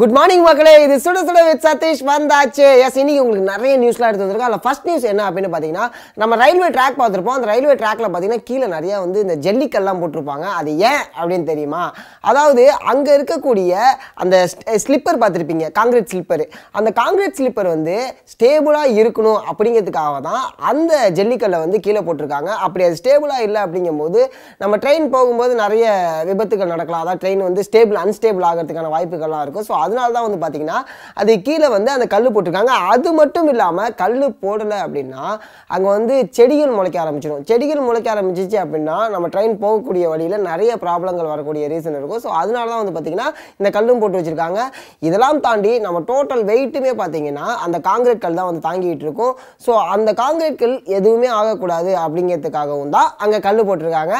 good morning மக்களே இது சுட சுட வித் சதீஷ் வந்தாச்சு எஸ் இன்னைக்கு உங்களுக்கு நிறைய நியூஸ்லாம் எடுத்து வந்திருக்கோம் அதில் ஃபர்ஸ்ட் நியூஸ் என்ன அப்படின்னு பார்த்தீங்கன்னா நம்ம ரயில்வே ட்ராக் பார்த்துருப்போம் அந்த ரயில்வே ட்ராக்ல பார்த்தீங்கன்னா கீழே நிறைய வந்து இந்த ஜல்லிக்கல்லாம் போட்டிருப்பாங்க அது ஏன் அப்படின்னு தெரியுமா அதாவது அங்கே இருக்கக்கூடிய அந்த ஸ்லிப்பர் பார்த்துருப்பீங்க காங்கிரீட் ஸ்லிப்பர் அந்த காங்கிரீட் ஸ்லிப்பர் வந்து ஸ்டேபிளாக இருக்கணும் அப்படிங்கிறதுக்காக தான் அந்த ஜல்லிக்கல்லை வந்து கீழே போட்டிருக்காங்க அப்படி அது ஸ்டேபிளாக இல்லை அப்படிங்கும்போது நம்ம ட்ரெயின் போகும்போது நிறைய விபத்துகள் நடக்கலாம் அதாவது ட்ரெயின் வந்து ஸ்டேபிள் அன்ஸ்டேபிள் ஆகிறதுக்கான வாய்ப்புகள்லாம் இருக்கும் ஸோ அதனால தான் வந்து பார்த்தீங்கன்னா அது கீழே வந்து அந்த கல் போட்டிருக்காங்க அது மட்டும் இல்லாமல் கல் போடலை அப்படின்னா அங்கே வந்து செடிகள் முளைக்க ஆரம்பிச்சிடும் செடிகள் முளைக்க ஆரம்பிச்சிச்சு அப்படின்னா நம்ம ட்ரெயின் போகக்கூடிய வழியில் நிறைய ப்ராப்ளங்கள் வரக்கூடிய ரீசன் இருக்கும் ஸோ அதனால தான் வந்து பார்த்தீங்கன்னா இந்த கல்லும் போட்டு வச்சிருக்காங்க இதெல்லாம் தாண்டி நம்ம டோட்டல் வெயிட்டுமே பார்த்தீங்கன்னா அந்த காங்கிரீட் கல் தான் வந்து தாங்கிட்டு இருக்கும் ஸோ அந்த காங்கிரீட் கல் எதுவுமே ஆகக்கூடாது அப்படிங்கிறதுக்காகவும் தான் அங்கே கல் போட்டிருக்காங்க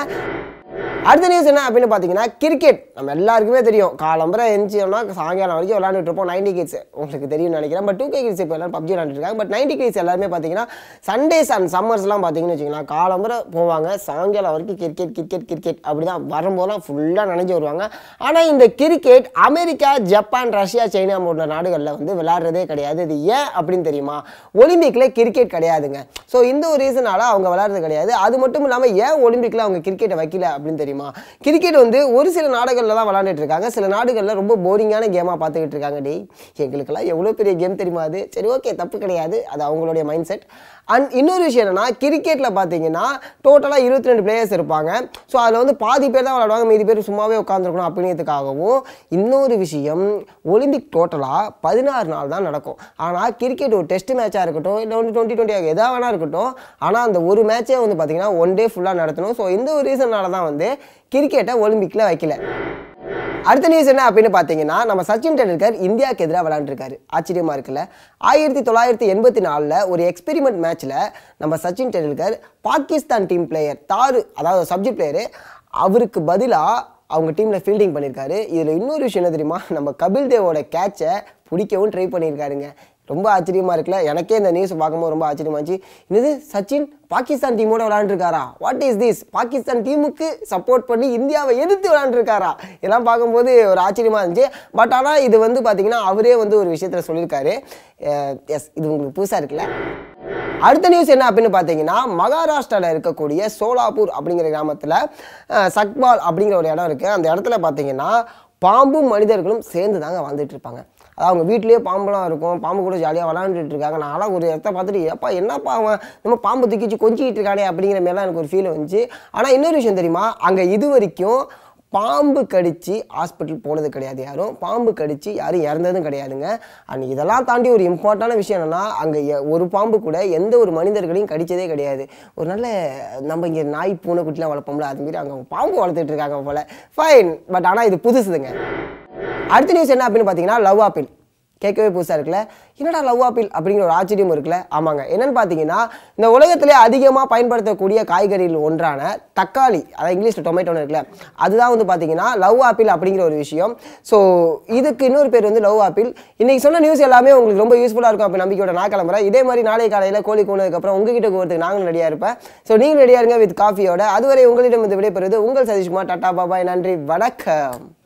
அடுத்த நியூஸ் என்ன அப்படின்னு பார்த்தீங்கன்னா கிரிக்கெட் நம்ம எல்லாருக்குமே தெரியும் காலம்பரை எந்திரிச்சோம்னா சாயங்காலம் வரைக்கும் விளையாண்டுட்டு இருப்போம் நைன்டி கிட்ஸ் உங்களுக்கு தெரியும்னு நினைக்கிறேன் பட் டூ கே கிட்ஸ் இப்போ எல்லாரும் பப்ஜி விளையாண்டுட்டு இருக்காங்க பட் நைன்டி கிட்ஸ் எல்லாருமே பார்த்தீங்கன்னா சண்டேஸ் அண்ட் சம்மர்ஸ்லாம் பார்த்தீங்கன்னு வச்சுக்கலாம் காலம்பரை போவாங்க சாயங்காலம் வரைக்கும் கிரிக்கெட் கிரிக்கெட் கிரிக்கெட் அப்படி தான் வரும்போதெல்லாம் ஃபுல்லாக நினைஞ்சு வருவாங்க ஆனால் இந்த cricket America Japan Russia China போன்ற நாடுகளில் வந்து விளையாடுறதே கிடையாது இது ஏன் அப்படின்னு தெரியுமா ஒலிம்பிக்கில் கிரிக்கெட் கிடையாதுங்க ஸோ இந்த ஒரு ரீசனால அவங்க விளையாடுறது கிடையாது அது மட்டும் இல்லாமல் ஏன் ஒலிம்பிக்கில் அவங்க கிரிக்கெட்டை வைக்கல அப்படின்னு தெரியுமா கிரிக்கெட் வந்து ஒரு சில நாடுகளில் தான் விளையாண்டுட்டு இருக்காங்க சில நாடுகளில் ரொம்ப போரிங்கான கேமாக பார்த்துக்கிட்டு இருக்காங்க டேய் எங்களுக்கெல்லாம் எவ்வளோ பெரிய கேம் தெரியுமா அது சரி ஓகே தப்பு கிடையாது அது அவங்களுடைய மைண்ட் செட் அண்ட் இன்னொரு விஷயம் என்னன்னா கிரிக்கெட்டில் பார்த்தீங்கன்னா டோட்டலாக இருபத்தி ரெண்டு பிளேயர்ஸ் இருப்பாங்க ஸோ அதில் வந்து பாதி பேர் தான் விளையாடுவாங்க மீதி பேர் சும்மாவே உட்காந்துருக்கணும் அப்படிங்கிறதுக்காகவும் இன்னொரு விஷயம் ஒலிம்பிக் டோட்டலாக பதினாறு நாள் தான் நடக்கும் ஆனால் கிரிக்கெட் ஒரு டெஸ்ட் மேட்சாக இருக்கட்டும் இல்லை வந்து டுவெண்ட்டி டுவெண்ட்டி எதாக வேணா இருக்கட்டும் ஆனால் அந்த ஒரு மேட்சே வந்து பார்த்தீங்கன்னா ஒன் டே ஃபுல்லாக நடத்தணும் ஸோ இந்த ஒரு ரீசனால தான் வந்து கிரிக்கெட்டை ஒலிம்பிக்கில் வைக்கல அடுத்த நியூஸ் என்ன அப்படின்னு பார்த்தீங்கன்னா நம்ம சச்சின் டெண்டுல்கர் இந்தியாவுக்கு எதிராக விளையாண்டுருக்காரு ஆச்சரியமா இருக்குல்ல ஆயிரத்தி தொள்ளாயிரத்தி எண்பத்தி நாலில் ஒரு எக்ஸ்பெரிமெண்ட் மேட்ச்சில் நம்ம சச்சின் டெண்டுல்கர் பாகிஸ்தான் டீம் பிளேயர் தாரு அதாவது சப்ஜெக்ட் பிளேயரு அவருக்கு பதிலாக அவங்க டீமில் ஃபீல்டிங் பண்ணியிருக்காரு இதில் இன்னொரு விஷயம் என்ன தெரியுமா நம்ம கபில் தேவோட கேட்சை பிடிக்கவும் ட்ரை பண்ணியிருக்காருங்க ரொம்ப ஆச்சரியமா இருக்குல்ல எனக்கே இந்த நியூஸ் பார்க்கும்போது ரொம்ப ஆச்சரியமா இருந்துச்சு என்னது சச்சின் பாகிஸ்தான் டீமோட விளையாண்டுருக்காரா வாட் இஸ் திஸ் பாகிஸ்தான் டீமுக்கு சப்போர்ட் பண்ணி இந்தியாவை எதிர்த்து விளையாண்டுருக்காரா இதெல்லாம் பார்க்கும்போது ஒரு ஆச்சரியமா இருந்துச்சு பட் ஆனால் இது வந்து பார்த்தீங்கன்னா அவரே வந்து ஒரு விஷயத்தில் சொல்லியிருக்காரு எஸ் இது உங்களுக்கு புதுசாக இருக்குல்ல அடுத்த நியூஸ் என்ன அப்படின்னு பார்த்தீங்கன்னா மகாராஷ்டிராவில் இருக்கக்கூடிய சோலாப்பூர் அப்படிங்கிற கிராமத்தில் சக்பால் அப்படிங்கிற ஒரு இடம் இருக்குது அந்த இடத்துல பார்த்தீங்கன்னா பாம்பும் மனிதர்களும் சேர்ந்து தாங்க வாழ்ந்துட்டு இருப்பாங்க அதாவது அவங்க வீட்லேயே பாம்புலாம் இருக்கும் பாம்பு கூட ஜாலியாக விளாண்டுட்டு இருக்காங்க நான்லாம் ஒரு இடத்த பார்த்துட்டு ஏப்பா என்னப்பா அவன் நம்ம பாம்பு தூக்கிச்சு கொஞ்சிக்கிட்டு இருக்கானே அப்படிங்கிற மாதிரிலாம் எனக்கு ஒரு ஃபீல் வந்துச்சு ஆனால் இன்னொரு விஷயம் தெரியுமா அங்கே இது வரைக்கும் பாம்பு கடிச்சு ஹாஸ்பிட்டல் போனது கிடையாது யாரும் பாம்பு கடிச்சு யாரும் இறந்ததும் கிடையாதுங்க அண்ட் இதெல்லாம் தாண்டி ஒரு இம்பார்ட்டண்டான விஷயம் என்னன்னா அங்கே ஒரு பாம்பு கூட எந்த ஒரு மனிதர்களையும் கடிச்சதே கிடையாது ஒரு நல்ல நம்ம இங்கே நாய் பூனை குட்டிலாம் வளர்ப்போம்ல அதுமாரி அங்கே பாம்பு வளர்த்துட்டு இருக்காங்க போல ஃபைன் பட் ஆனால் இது புதுசுதுங்க அடுத்த நியூஸ் என்ன அப்படின்னு பார்த்தீங்கன்னா லவ் ஆப்பிள் கேட்கவே புதுசாக இருக்குல்ல என்னடா லவ் ஆப்பிள் அப்படிங்கிற ஒரு ஆச்சரியம் இருக்குல்ல ஆமாங்க என்னன்னு பார்த்தீங்கன்னா இந்த உலகத்திலே அதிகமாக பயன்படுத்தக்கூடிய காய்கறிகள் ஒன்றான தக்காளி அதாவது இங்கிலீஷில் டொமேட்டோன்னு இருக்குல்ல அதுதான் வந்து பார்த்தீங்கன்னா லவ் ஆப்பிள் அப்படிங்கிற ஒரு விஷயம் ஸோ இதுக்கு இன்னொரு பேர் வந்து லவ் ஆப்பிள் இன்னைக்கு சொன்ன நியூஸ் எல்லாமே உங்களுக்கு ரொம்ப யூஸ்ஃபுல்லாக இருக்கும் அப்படி நம்பிக்கையோட நான் கிளம்புறேன் இதே மாதிரி நாளை காலையில் கோழி கூனதுக்கப்புறம் உங்ககிட்ட போகிறதுக்கு நாங்களும் ரெடியாக இருப்பேன் ஸோ நீங்கள் ரெடியாக இருங்க வித் காஃபியோட அதுவரை உங்களிடம் இந்த விடைபெறுவது உங்கள் சதீஷ்குமார் டாட்டா பாபாய் நன்றி வணக்கம்